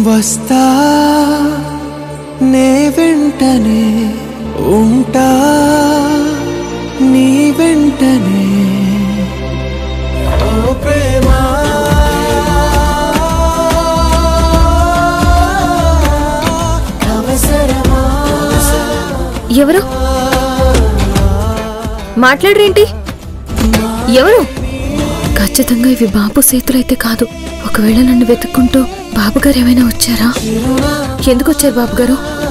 వస్తా నే వెంటనే ఉంటా నీ వెంటనే ఓ ప్రేమా అవసరమా ఎవరు మాట్లాడరేంటి ఎవరు ఖచ్చితంగా ఇవి బాబు సేతులైతే కాదు ఒకవేళ నన్ను వెతుక్కుంటూ బాబుగారు ఏమైనా వచ్చారా ఎందుకు వచ్చారు బాబుగారు